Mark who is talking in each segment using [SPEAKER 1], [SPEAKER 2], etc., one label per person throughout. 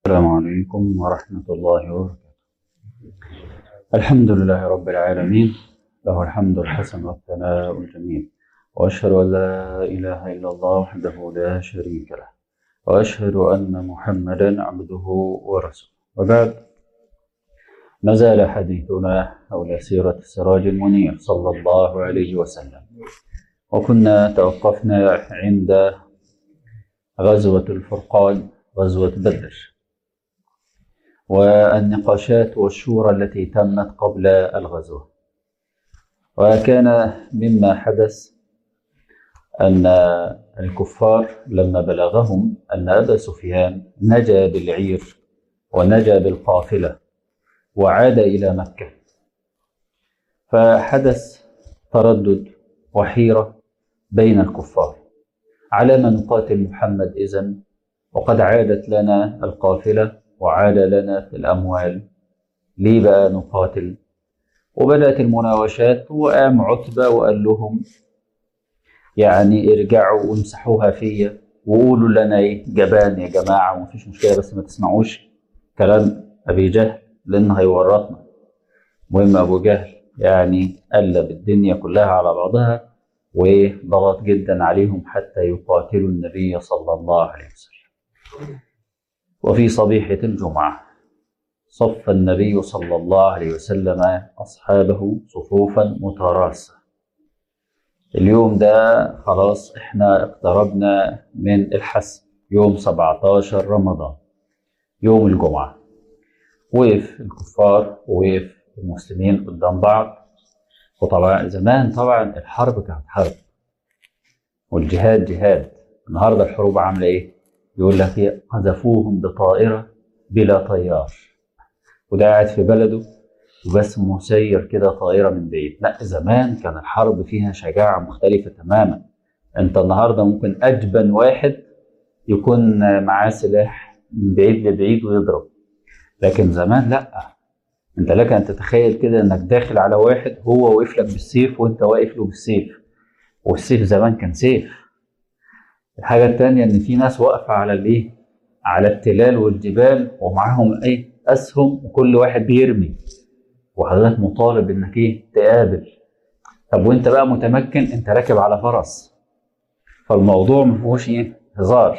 [SPEAKER 1] السلام عليكم ورحمة الله وبركاته الحمد لله رب العالمين له الحمد الحسن والثناء الجميل وأشهد أن لا إله إلا الله وحده لا شريك له وأشهد أن محمدا عبده ورسوله وبعد ما زال حديثنا حول سيرة السراج المنير صلى الله عليه وسلم وكنا توقفنا عند غزوة الفرقان غزوة بدر والنقاشات والشورى التي تمت قبل الغزوة وكان مما حدث أن الكفار لما بلغهم أن أبا سفيان نجا بالعير ونجا بالقافلة وعاد إلى مكة فحدث تردد وحيرة بين الكفار على ما نقاتل محمد إذن وقد عادت لنا القافلة وعاد لنا في الأموال ليه بقى نقاتل وبدأت المناوشات وقام عتبة وقال لهم يعني ارجعوا وامسحوها فيا وقولوا لنا ايه جبان يا جماعة ومفيش مشكلة بس ما تسمعوش كلام أبي جهل لأنه هيورطنا المهم أبو جهل يعني قلب الدنيا كلها على بعضها وضغط جدا عليهم حتى يقاتلوا النبي صلى الله عليه وسلم وفي صبيحة الجمعة صف النبي صلى الله عليه وسلم أصحابه صفوفا متراصة اليوم ده خلاص احنا اقتربنا من الحسم يوم 17 رمضان يوم الجمعة وقف الكفار وقف المسلمين قدام بعض وطبعا زمان طبعا الحرب كانت حرب والجهاد جهاد النهارده الحروب عامله ايه؟ يقول لك ايه قذفوهم بطائره بلا طيار وده قاعد في بلده وبس مسير كده طائره من بعيد لا زمان كان الحرب فيها شجاعه مختلفه تماما انت النهارده ممكن اجبن واحد يكون معاه سلاح من بعيد لبعيد ويضرب لكن زمان لا انت لك ان تتخيل كده انك داخل على واحد هو واقف لك بالسيف وانت واقف له بالسيف والسيف زمان كان سيف الحاجه الثانيه ان في ناس واقفه على الايه على التلال والجبال ومعاهم اي اسهم وكل واحد بيرمي وحضرتك مطالب انك ايه تقابل طب وانت بقى متمكن انت راكب على فرس فالموضوع ما فيهوش ايه هزار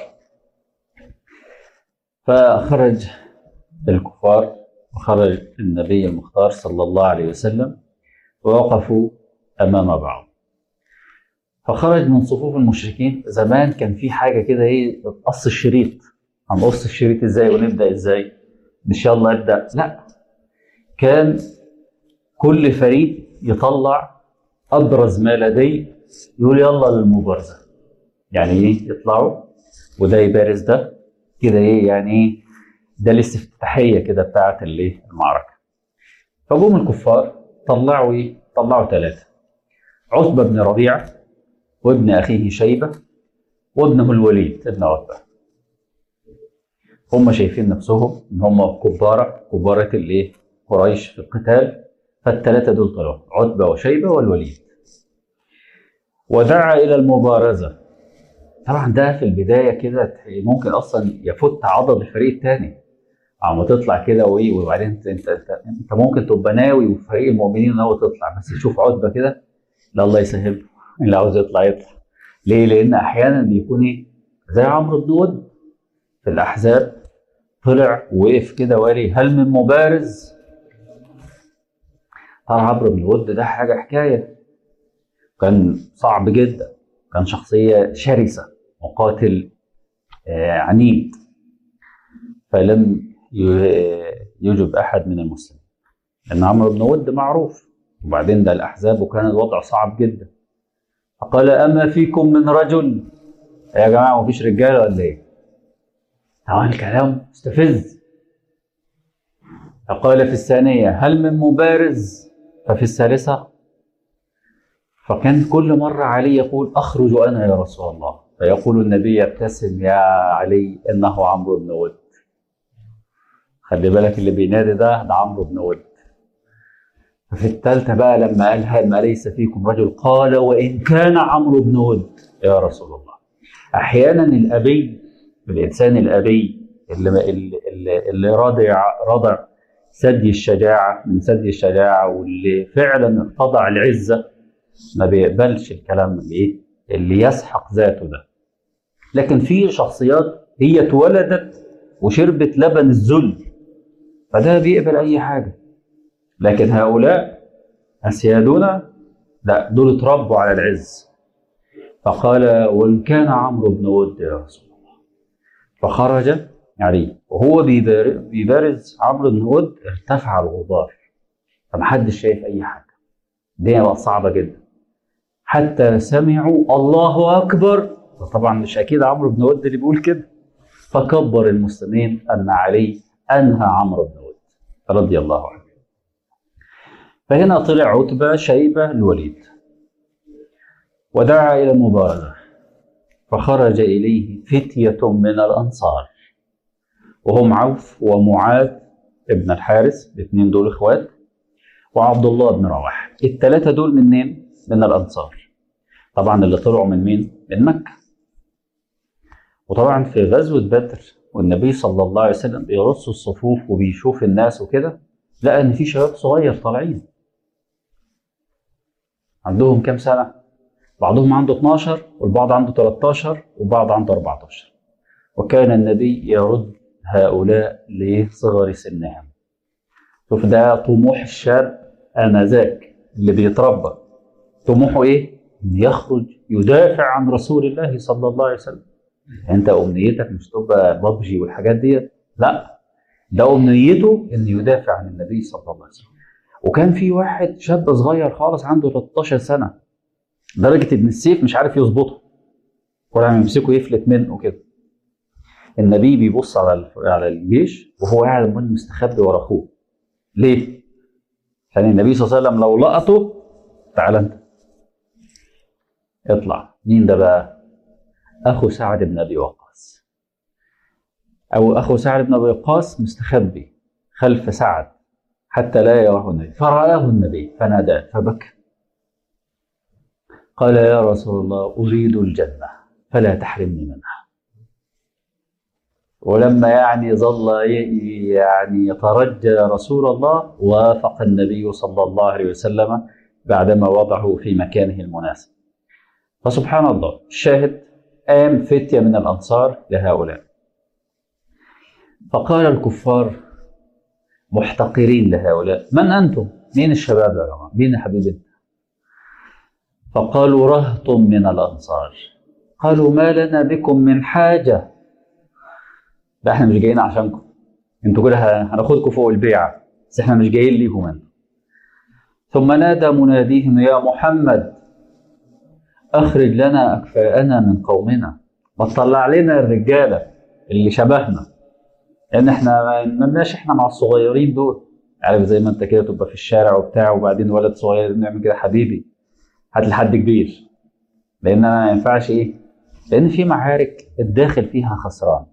[SPEAKER 1] فخرج الكفار وخرج النبي المختار صلى الله عليه وسلم ووقفوا امام بعض فخرج من صفوف المشركين زمان كان في حاجه كده ايه قص الشريط هنقص الشريط ازاي ونبدا ازاي مش يلا ابدا لا كان كل فريق يطلع ابرز ما لديه يقول يلا للمبارزه يعني ايه يطلعوا وده يبارز ده كده ايه يعني ايه ده الاستفتاحيه كده بتاعت الايه المعركه فجم الكفار طلعوا ايه طلعوا ثلاثه عتبه بن ربيعه وابن اخيه شيبه وابنه الوليد ابن عتبه هم شايفين نفسهم ان هم كبارة كبارة الايه قريش في القتال فالثلاثة دول طلعوا عتبة وشيبة والوليد ودعا إلى المبارزة طبعا ده في البداية كده ممكن أصلا يفت عضد الفريق الثاني عم تطلع كده وايه وبعدين انت انت انت, انت ممكن تبقى ناوي وفريق المؤمنين ناوي تطلع بس يشوف عتبه كده لا الله يسهل اللي عاوز يطلع يطلع ليه؟ لأن أحيانا بيكون ايه زي عمرو بن ود في الأحزاب طلع وقف كده وقال هل من مبارز؟ طبعا عمرو بن ود ده حاجة حكاية كان صعب جدا كان شخصية شرسة مقاتل عنيد فلم يجب أحد من المسلمين لأن عمرو بن ود معروف وبعدين ده الأحزاب وكان الوضع صعب جدا فقال أما فيكم من رجل يا جماعة مفيش رجالة ولا إيه؟ طبعا الكلام مستفز فقال في الثانية هل من مبارز؟ ففي الثالثة فكان كل مرة علي يقول أخرج أنا يا رسول الله فيقول النبي يبتسم يا علي إنه عمرو بن ود خلي بالك اللي بينادي ده ده عمرو بن ود ففي الثالثة بقى لما قال هل ما ليس فيكم رجل قال وإن كان عمرو بن ود يا رسول الله أحيانا الأبي الإنسان الأبي اللي اللي, اللي رضع رضع ثدي الشجاعه من ثدي الشجاعه واللي فعلا ارتضع العزه ما بيقبلش الكلام اللي ايه اللي يسحق ذاته ده لكن في شخصيات هي اتولدت وشربت لبن الذل فده بيقبل اي حاجه لكن هؤلاء اسيادنا لا دول اتربوا على العز فقال وان كان عمرو بن ود يا رسول الله فخرج عليه وهو بيبار- بيبارز عمرو بن ود ارتفع الغبار فمحدش شايف اي حاجه الدنيا بقت صعبه جدا حتى سمعوا الله اكبر طبعا مش اكيد عمرو بن ود اللي بيقول كده فكبر المسلمين ان علي انهى عمرو بن ود رضي الله عنه فهنا طلع عتبه شيبه الوليد ودعا الى المبارزه فخرج اليه فتيه من الانصار وهم عوف ومعاذ ابن الحارث الاثنين دول اخوات وعبد الله بن رواحه الثلاثه دول منين من الانصار طبعا اللي طلعوا من مين من مكه وطبعا في غزوه بدر والنبي صلى الله عليه وسلم بيرص الصفوف وبيشوف الناس وكده لقى ان في شباب صغير طالعين عندهم كام سنه بعضهم عنده 12 والبعض عنده 13 وبعض عنده 14 وكان النبي يرد هؤلاء لصغر سنهم شوف ده طموح الشاب آنذاك اللي بيتربى طموحه ايه؟ إن يخرج يدافع عن رسول الله صلى الله عليه وسلم انت امنيتك مش تبقى ببجي والحاجات دي لا ده امنيته ان يدافع عن النبي صلى الله عليه وسلم وكان في واحد شاب صغير خالص عنده 13 سنه لدرجه ان السيف مش عارف يظبطه كل ما يمسكه يفلت منه كده النبي بيبص على الف- على الجيش وهو قاعد عمال مستخبي ورا اخوه ليه؟ عشان النبي صلى الله عليه وسلم لو لقطه تعال انت اطلع مين ده بقى؟ اخو سعد بن ابي وقاص او اخو سعد بن ابي وقاص مستخبي خلف سعد حتى لا يراه النبي فرآه النبي فناداه فبكى قال يا رسول الله اريد الجنه فلا تحرمني منها ولما يعني ظل ي- يعني يترجى رسول الله وافق النبي صلى الله عليه وسلم بعدما وضعه في مكانه المناسب فسبحان الله الشاهد قام فتية من الأنصار لهؤلاء فقال الكفار محتقرين لهؤلاء من أنتم؟ مين الشباب يا جماعة؟ مين يا حبيبي انت؟ فقالوا رهط من الأنصار قالوا ما لنا بكم من حاجة لا احنا مش جايين عشانكم انتوا كده ه- هناخدكم فوق البيعة بس احنا مش جايين ليهم انتوا ثم نادى مناديهم يا محمد اخرج لنا اكفاءنا من قومنا ما تطلع لنا الرجاله اللي شبهنا لان احنا مالناش احنا مع الصغيرين دول عارف زي ما انت كده تبقى في الشارع وبتاع وبعدين ولد صغير نعمل كده حبيبي هات لي حد كبير لان انا ما ينفعش ايه لان في معارك الداخل فيها خسران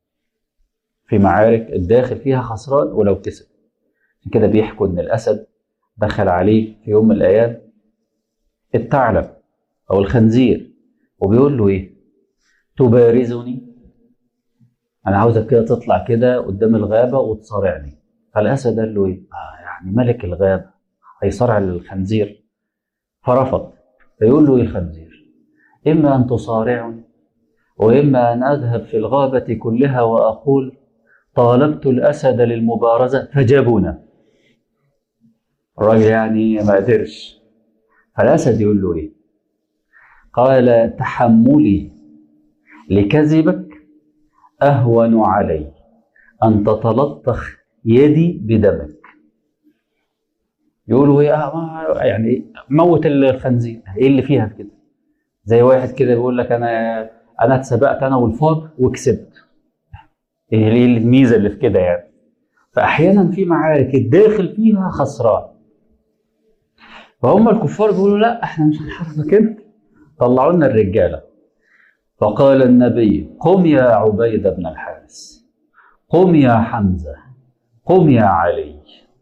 [SPEAKER 1] في معارك الداخل فيها خسران ولو كسب عشان كده بيحكوا ان الاسد دخل عليه في يوم من الايام الثعلب او الخنزير وبيقول له ايه تبارزني انا عاوزك كده تطلع كده قدام الغابه وتصارعني فالاسد قال له ايه آه يعني ملك الغابه هيصارع الخنزير فرفض فيقول له ايه الخنزير اما ان تصارعني واما ان اذهب في الغابه كلها واقول طالبت الاسد للمبارزه فجابنا الراجل يعني ما قدرش فالاسد يقول له ايه قال تحملي لكذبك اهون علي ان تتلطخ يدي بدمك يقولوا ايه آه ما- يعني موت الخنزير ايه اللي فيها في كده زي واحد كده بيقول لك انا انا اتسبقت انا والفار وكسبت ايه إيه الميزه اللي في كده يعني فاحيانا في معارك الداخل فيها خسران فهم الكفار بيقولوا لا احنا مش هنحاربك انت طلعوا لنا الرجاله فقال النبي قم يا عبيده بن الحارث قم يا حمزه قم يا علي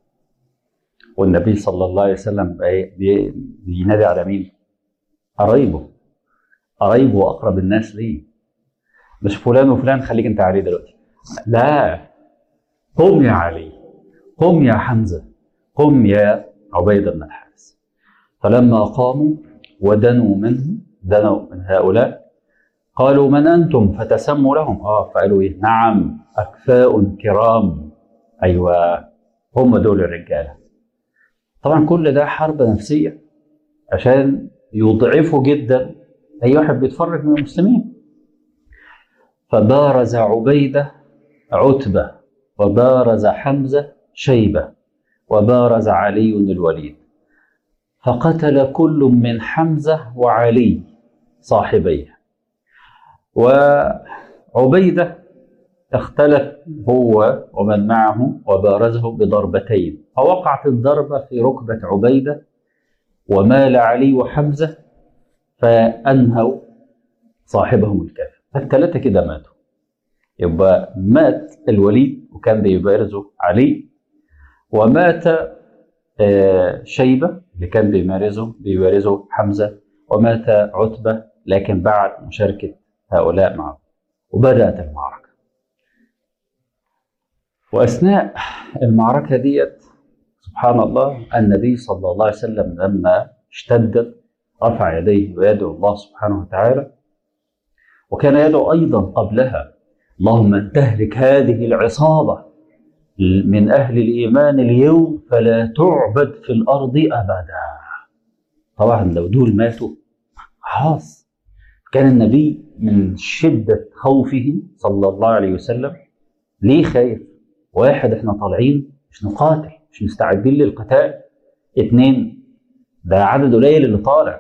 [SPEAKER 1] والنبي صلى الله عليه وسلم بي- بي- بينادي على مين؟ قرايبه قرايبه واقرب الناس ليه مش فلان وفلان خليك انت عليه دلوقتي لا قم يا علي قم يا حمزة قم يا عبيدة بن الحارث فلما قاموا ودنوا منه دنوا من هؤلاء قالوا من أنتم فتسموا لهم آه فقالوا إيه نعم أكفاء كرام أيوة هم دول الرجالة طبعا كل ده حرب نفسية عشان يضعفوا جدا أي واحد بيتفرج من المسلمين فبارز عبيدة عتبة وبارز حمزة شيبة وبارز علي الوليد فقتل كل من حمزة وعلي صاحبيه وعبيدة اختلف هو ومن معه وبارزه بضربتين فوقعت الضربة في ركبة عبيدة ومال علي وحمزة فأنهوا صاحبهم الكافر فالثلاثة كده ماتوا يبقى مات الوليد وكان بيبارزه علي ومات شيبة اللي كان بيمارسه بيبارزه حمزة ومات عتبة لكن بعد مشاركة هؤلاء معه وبدأت المعركة وأثناء المعركة ديت سبحان الله النبي صلى الله عليه وسلم لما اشتدت رفع يديه ويدعو الله سبحانه وتعالى وكان يدعو أيضا قبلها اللهم ان تهلك هذه العصابة من أهل الإيمان اليوم فلا تعبد في الأرض أبدا طبعا لو دول ماتوا خلاص كان النبي من شدة خوفه صلى الله عليه وسلم ليه خايف؟ واحد احنا طالعين مش نقاتل مش مستعدين للقتال اتنين ده عدد قليل اللي طالع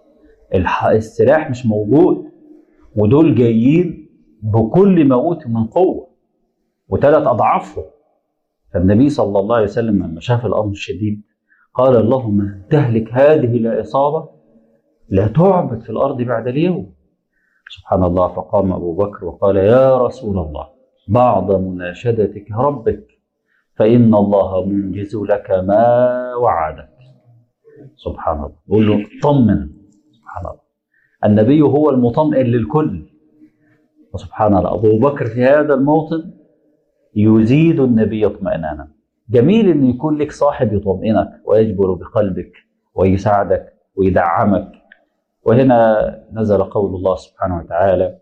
[SPEAKER 1] السلاح مش موجود ودول جايين بكل ما اوتوا من قوه وثلاث اضعافهم فالنبي صلى الله عليه وسلم لما شاف الامر الشديد قال اللهم تهلك هذه العصابه لا تعبد في الارض بعد اليوم سبحان الله فقام ابو بكر وقال يا رسول الله بعض مناشدتك ربك فان الله منجز لك ما وعدك سبحان الله يقول له طمن سبحان الله النبي هو المطمئن للكل وسبحان الله ابو بكر في هذا الموطن يزيد النبي اطمئنانا جميل ان يكون لك صاحب يطمئنك ويجبر بقلبك ويساعدك ويدعمك وهنا نزل قول الله سبحانه وتعالى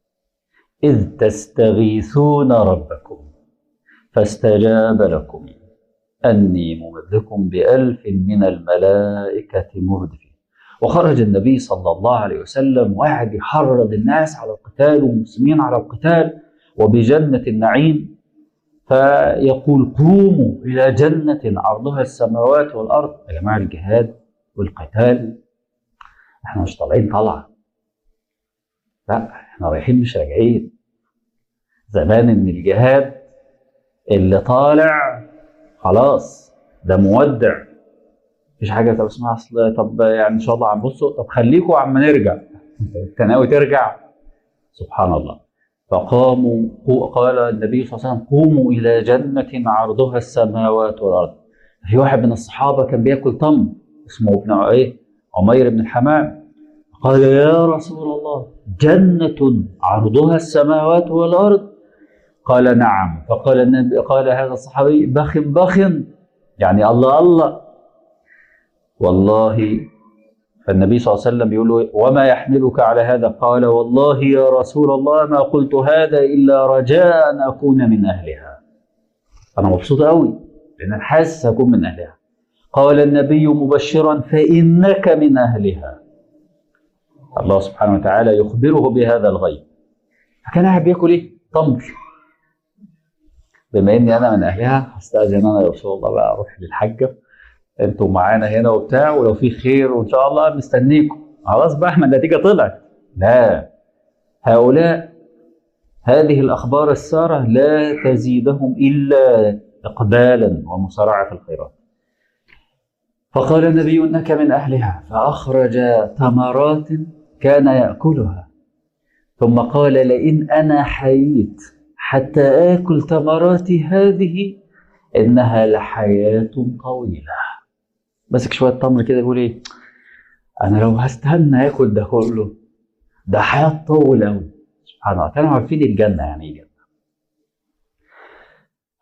[SPEAKER 1] اذ تستغيثون ربكم فاستجاب لكم اني ممدكم بالف من الملائكه مردفين وخرج النبي صلى الله عليه وسلم وقعد يحرض الناس على القتال والمسلمين على القتال وبجنه النعيم فيقول قوموا الى جنه عرضها السماوات والارض يا جماعه الجهاد والقتال احنا مش طالعين طلعه لا احنا رايحين مش راجعين زمان ان الجهاد اللي طالع خلاص ده مودع مفيش حاجه طب اسمها اصل طب يعني ان شاء الله عم بصوا طب خليكوا عم نرجع انت ناوي ترجع سبحان الله فقاموا قال النبي صلى الله عليه وسلم قوموا الى جنه عرضها السماوات والارض في واحد من الصحابه كان بياكل تمر اسمه ابن ايه عمير بن الحمام قال يا رسول الله جنة عرضها السماوات والأرض قال نعم فقال النبي قال هذا الصحابي بخ بخ يعني الله الله والله فالنبي صلى الله عليه وسلم يقول له وما يحملك على هذا قال والله يا رسول الله ما قلت هذا إلا رجاء أن أكون من أهلها أنا مبسوط قوي لأن أنا حاسس أكون من أهلها قال النبي مبشرا فإنك من أهلها الله سبحانه وتعالى يخبره بهذا الغيب فكان قاعد بياكل ايه؟ تمر بما اني انا من اهلها هستاذن انا يا رسول الله بقى اروح للحجه انتوا معانا هنا وبتاع ولو في خير وان شاء الله مستنيكم خلاص بقى احنا النتيجه طلعت لا هؤلاء هذه الاخبار الساره لا تزيدهم الا اقبالا ومسارعه في الخيرات فقال النبي انك من اهلها فاخرج تمرات كان ياكلها ثم قال لئن انا حييت حتى اكل تمراتي هذه انها لحياه طويله مسك شويه تمر كده يقول ايه انا لو هستنى اكل ده كله ده حياه طويله قوي سبحان الله كانوا عارفين الجنه يعني ايه جنه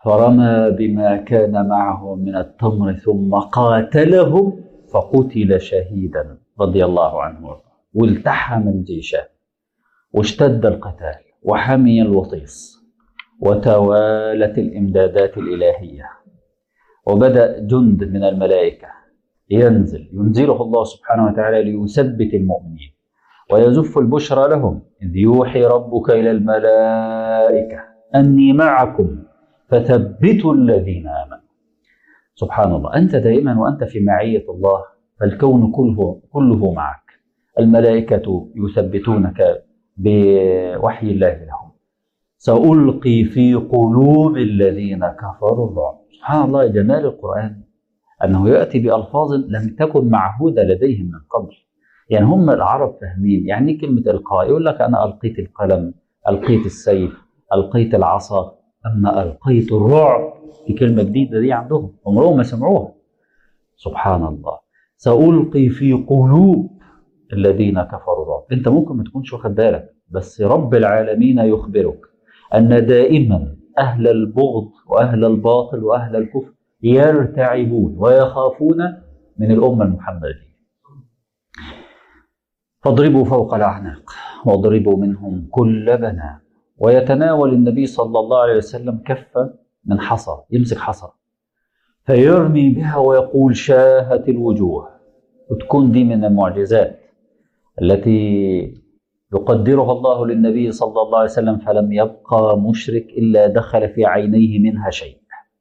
[SPEAKER 1] فرمى بما كان معه من التمر ثم قاتلهم فقتل شهيدا رضي الله عنه وارضاه والتحم الجيش واشتد القتال وحمي الوطيس وتوالت الامدادات الالهيه وبدا جند من الملائكه ينزل ينزله الله سبحانه وتعالى ليثبت المؤمنين ويزف البشرى لهم اذ يوحي ربك الى الملائكه اني معكم فثبتوا الذين امنوا سبحان الله انت دائما وانت في معيه الله فالكون كله كله معك الملائكه يثبتونك بوحي الله لهم سألقي في قلوب الذين كفروا الرعب سبحان الله جمال القرآن أنه يأتي بألفاظ لم تكن معهودة لديهم من قبل يعني هم العرب فاهمين يعني إيه كلمة إلقاء يقول لك أنا ألقيت القلم ألقيت السيف ألقيت العصا أما ألقيت الرعب دي كلمة جديدة دي عندهم عمرهم ما سمعوها سبحان الله سألقي في قلوب الذين كفروا الرعب أنت ممكن ما تكونش واخد بالك بس رب العالمين يخبرك أن دائما أهل البغض وأهل الباطل وأهل الكفر يرتعبون ويخافون من الأمة المحمدية فاضربوا فوق الأعناق واضربوا منهم كل بنان ويتناول النبي صلى الله عليه وسلم كفة من حصى يمسك حصى فيرمي بها ويقول شاهت الوجوه وتكون دي من المعجزات التي يقدرها الله للنبي صلى الله عليه وسلم فلم يبقى مشرك الا دخل في عينيه منها شيء.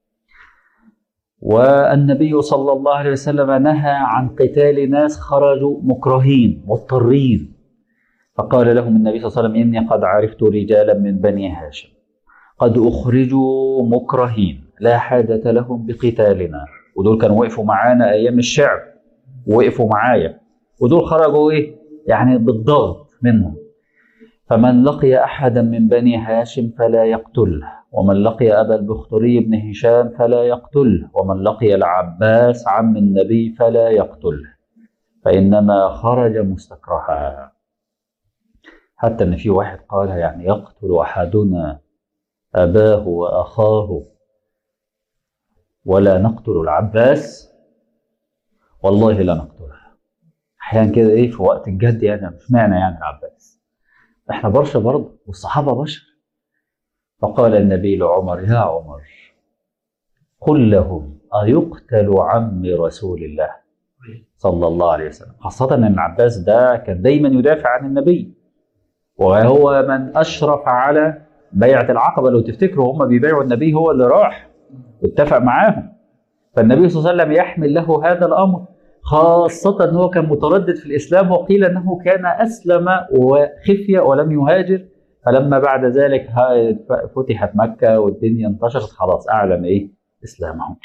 [SPEAKER 1] والنبي صلى الله عليه وسلم نهى عن قتال ناس خرجوا مكرهين مضطرين فقال لهم النبي صلى الله عليه وسلم اني قد عرفت رجالا من بني هاشم قد اخرجوا مكرهين لا حاجه لهم بقتالنا ودول كانوا وقفوا معانا ايام الشعب وقفوا معايا ودول خرجوا ايه؟ يعني بالضغط منهم فمن لقي احدا من بني هاشم فلا يقتله ومن لقي ابا البختري بن هشام فلا يقتله ومن لقي العباس عم النبي فلا يقتله فانما خرج مستكرها حتى ان في واحد قال يعني يقتل احدنا اباه واخاه ولا نقتل العباس والله لا نقتله احيانا كده ايه في وقت الجد يعني مش معنى يعني العباس احنا بشر برضه والصحابه بشر فقال النبي لعمر يا عمر قل لهم أيقتل عم رسول الله صلى الله عليه وسلم خاصة أن العباس ده كان دايما يدافع عن النبي وهو من أشرف على بيعة العقبة لو تفتكروا هم بيبيعوا النبي هو اللي راح واتفق معاهم فالنبي صلى الله عليه وسلم يحمل له هذا الأمر خاصة أنه كان متردد في الإسلام وقيل أنه كان أسلم وخفية ولم يهاجر فلما بعد ذلك فتحت مكة والدنيا انتشرت خلاص أعلن إيه إسلامه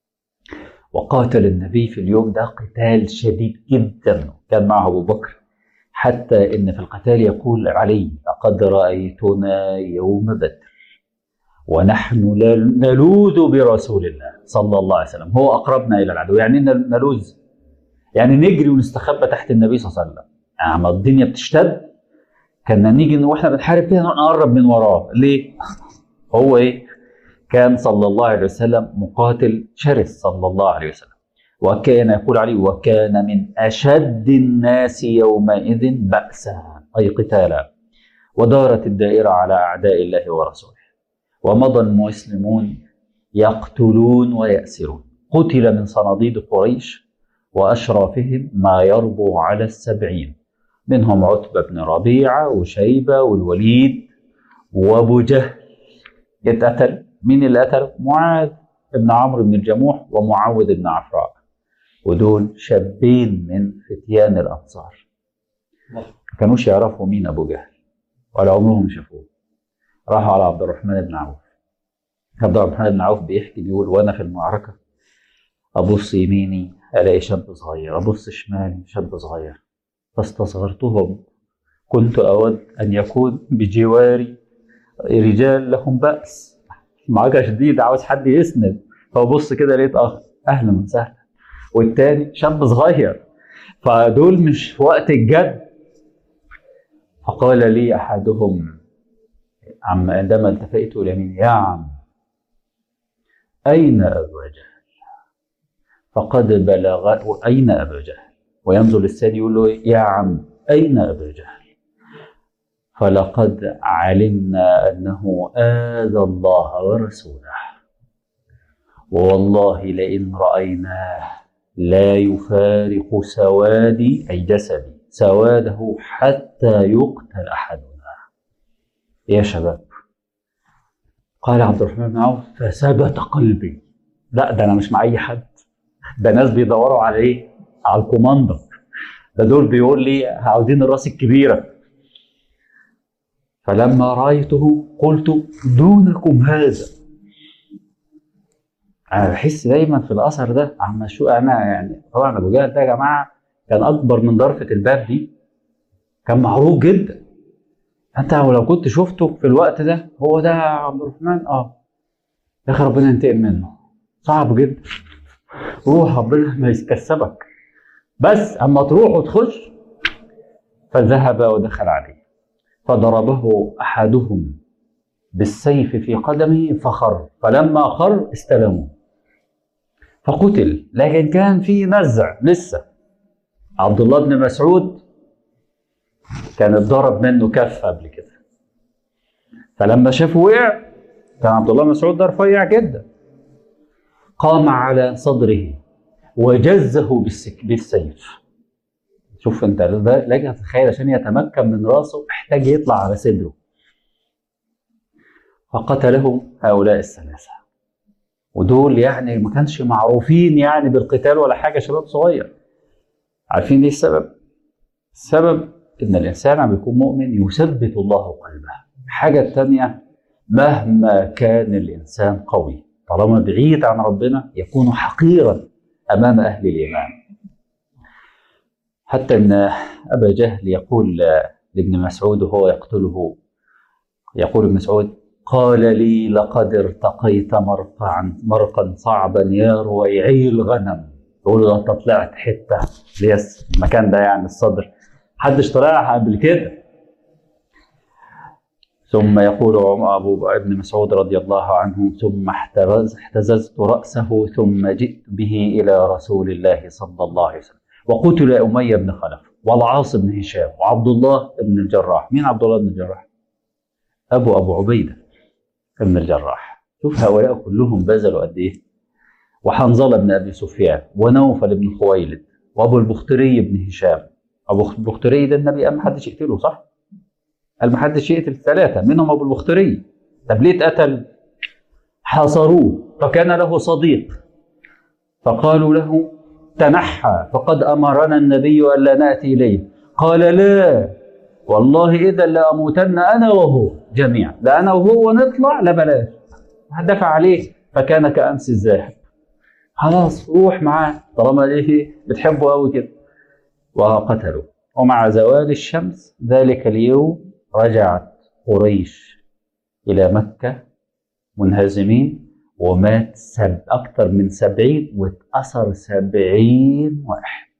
[SPEAKER 1] وقاتل النبي في اليوم ده قتال شديد جدا كان معه أبو بكر حتى إن في القتال يقول علي لقد رأيتنا يوم بدر ونحن نلوذ برسول الله صلى الله عليه وسلم هو أقربنا إلى العدو يعني نلوذ يعني نجري ونستخبى تحت النبي صلى الله عليه وسلم يعني الدنيا بتشتد كنا نيجي واحنا بنحارب كده نقرب من وراه ليه؟ هو ايه؟ كان صلى الله عليه وسلم مقاتل شرس صلى الله عليه وسلم وكان يقول عليه وكان من اشد الناس يومئذ بأسا اي قتالا ودارت الدائره على اعداء الله ورسوله ومضى المسلمون يقتلون ويأسرون قتل من صناديد قريش وأشرافهم ما يربو على السبعين منهم عتبة بن ربيعة وشيبة والوليد وأبو جهل اتقتل مين اللي قتل؟ معاذ بن عمرو بن الجموح ومعوذ بن عفراء ودول شابين من فتيان الأنصار ما كانوش يعرفوا مين أبو جهل ولا عمرهم شافوه راحوا على عبد الرحمن بن عوف عبد الرحمن بن عوف بيحكي بيقول وأنا في المعركة أبص يميني ألاقي شاب صغير أبص شمالي شاب صغير فاستصغرتهم كنت أود أن يكون بجواري رجال لهم بأس معركة شديدة عاوز حد يسند فبص كده لقيت أخ أهلا وسهلا والتاني شاب صغير فدول مش في وقت الجد فقال لي أحدهم عم عندما التفيت إلى يمين يا عم أين أبو جهل فقد بلغ أين أبو جهل وينزل الثاني يقول له يا عم أين أبو جهل فلقد علمنا أنه آذى الله ورسوله ووالله لئن رأيناه لا يفارق سوادي أي جسدي سواده حتى يقتل أحدنا يا شباب قال عبد الرحمن بن عوف فثبت قلبي لا ده أنا مش مع أي حد ده ناس بيدوروا على إيه؟ على الكوماندر ده دول بيقول لي عاوزين الراس الكبيرة فلما رأيته قلت دونكم هذا انا بحس دايما في الاثر ده عم شو انا يعني طبعا ابو جهل ده يا جماعه كان اكبر من ضرفه الباب دي كان معروف جدا انت لو كنت شفته في الوقت ده هو ده عبد الرحمن اه يا اخي ربنا ينتقم منه صعب جدا روح ربنا ما يكسبك بس اما تروح وتخش فذهب ودخل عليه فضربه احدهم بالسيف في قدمه فخر فلما خر استلموه فقتل لكن كان في نزع لسه عبد الله بن مسعود كان اتضرب منه كف قبل كده فلما شافه وقع كان عبد الله بن مسعود ده رفيع جدا قام على صدره وجزه بالسك بالسيف شوف انت لك تتخيل عشان يتمكن من راسه احتاج يطلع على صدره فقتلهم هؤلاء الثلاثه ودول يعني ما كانش معروفين يعني بالقتال ولا حاجه شباب صغير عارفين ايه السبب؟ السبب ان الانسان عم يكون مؤمن يثبت الله قلبه الحاجه الثانيه مهما كان الانسان قوي طالما بعيد عن ربنا يكون حقيرا امام اهل الايمان حتى ان ابا جهل يقول لابن مسعود وهو يقتله يقول ابن مسعود قال لي لقد ارتقيت مرقعا مرقا صعبا يا رويعي الغنم يقول له انت طلعت حته اللي هي المكان ده يعني الصدر محدش طلعها قبل كده ثم يقول ابو ابن مسعود رضي الله عنه ثم احترز احتززت راسه ثم جئت به الى رسول الله صلى الله عليه وسلم وقتل اميه بن خلف والعاص بن هشام وعبد الله بن الجراح مين عبد الله بن الجراح ابو ابو عبيده بن الجراح شوف هؤلاء كلهم بذلوا قد ايه وحنظله بن ابي سفيان ونوفل بن خويلد وابو البختري بن هشام ابو البختري ده النبي قال ما حدش يقتله صح؟ قال ما حدش يقتل الثلاثه منهم ابو البختري طب ليه اتقتل؟ حاصروه فكان له صديق فقالوا له تنحى فقد امرنا النبي الا ناتي اليه قال لا والله اذا لاموتن انا وهو جميعا لا انا وهو نطلع لا بلاش دفع عليه فكان كامس الذاهب خلاص روح معاه طالما ايه بتحبه قوي كده وقتلوا ومع زوال الشمس ذلك اليوم رجعت قريش إلى مكة منهزمين ومات سب أكثر من سبعين واتأثر سبعين واحد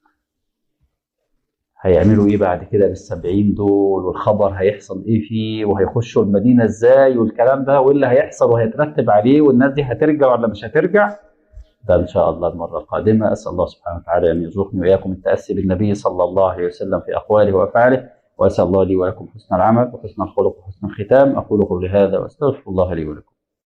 [SPEAKER 1] هيعملوا ايه بعد كده بالسبعين دول والخبر هيحصل ايه فيه وهيخشوا المدينة ازاي والكلام ده واللي هيحصل وهيترتب عليه والناس دي هترجع ولا مش هترجع ده ان شاء الله المرة القادمة اسأل الله سبحانه وتعالى ان يرزقني واياكم التأسي بالنبي صلى الله عليه وسلم في اقواله وافعاله واسأل الله لي ولكم حسن العمل وحسن الخلق وحسن الختام اقول قولي هذا واستغفر الله لي ولكم